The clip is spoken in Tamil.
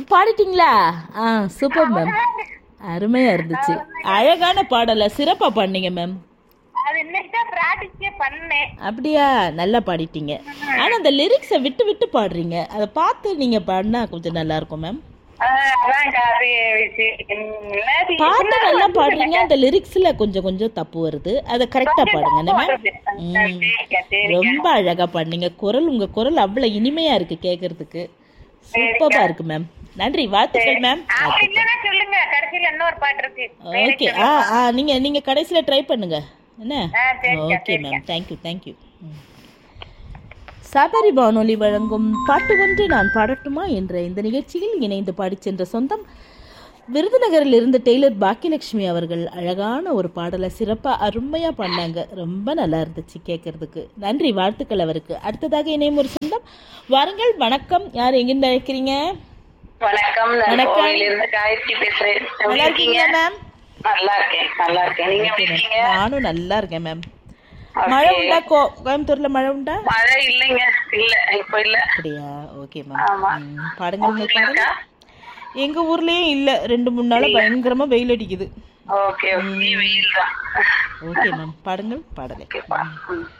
பாடிட்டீங்களா ஆ சூப்பர் மேம் அருமையா இருந்துச்சு அழகான பாடலை சிறப்பா பண்ணீங்க மேம் அது இன்னைக்கு தான் ப்ராக்டிஸே பண்ணேன் அப்படியா நல்லா பாடிட்டீங்க ஆனா அந்த லிரிக்ஸை விட்டு விட்டு பாடுறீங்க அதை பார்த்து நீங்க பாடினா கொஞ்சம் நல்லா இருக்கும் மேம் ஆஹ் அதான்க்கா அது விஷயம். இல்லாட்டி பாட்டு நல்லா பாடுறீங்க அந்த லிரிக்ஸ்ல கொஞ்சம் கொஞ்சம் தப்பு வருது அதை கரெக்டா பாடுங்க என்ன மேம் ம். சரிக்கா, சரி. ரொம்ப அழகா பண்ணீங்க குரல் உங்க குரல் அவ்வளவு இனிமையா இருக்கு கேக்குறதுக்கு சூப்பரா இருக்கு மேம் நன்றி வாழ்த்துக்கள் மேம் அப்படி இல்லைன்னா சொல்லுங்க கடைசியில இன்னொரு பாட்டு இருக்கு ஓகே ஆ ஆ நீங்க நீங்க கடைசியில ட்ரை பண்ணுங்க என்ன ஆ, சரிக்கா, okay ma'am thank you thank you Sabari வானொலி வழங்கும் பாட்டு ஒன்று நான் பாடட்டுமா என்ற இந்த நிகழ்ச்சியில் இணைந்து பாடிச் சென்ற சொந்தம் விருதுநகரில் இருந்து டெய்லர் பாக்கியலட்சுமி அவர்கள் அழகான ஒரு பாடலை சிறப்பாக அருமையாக பண்ணாங்க ரொம்ப நல்லா இருந்துச்சு கேட்கறதுக்கு நன்றி வாழ்த்துக்கள் அவருக்கு அடுத்ததாக இணையும் ஒரு சொந்தம் வாருங்கள் வணக்கம் யார் எங்கிருந்து அழைக்கிறீங்க வணக்கம் நான் வணக்கம். கோவையில இருந்து காயத்ரி பேசுறேன் எப்படி நல்லா இருக்கீங்க இருக்கீங்களா மேம் நல்லா இருக்கேன் நல்லா இருக்கேன் நீங்க எப்படி இருக்கீங்க நானும் நல்லா இருக்கேன் மேம் மழை உண்டா கோ கோயம்புத்தூர்ல மழை உண்டா மழை இல்லைங்க இல்ல இப்ப இல்ல அப்படியா ஓகே ஆமா. மேம் பாடுங்க உங்க பாடுங்க எங்க ஊர்லயும் இல்ல ரெண்டு மூணு நாளா பயங்கரமா வெயில் அடிக்குது ஓகே வெயில் தான் ஓகே மேம் பாடுங்கள் பாடலை ஓகேப்பா ம்.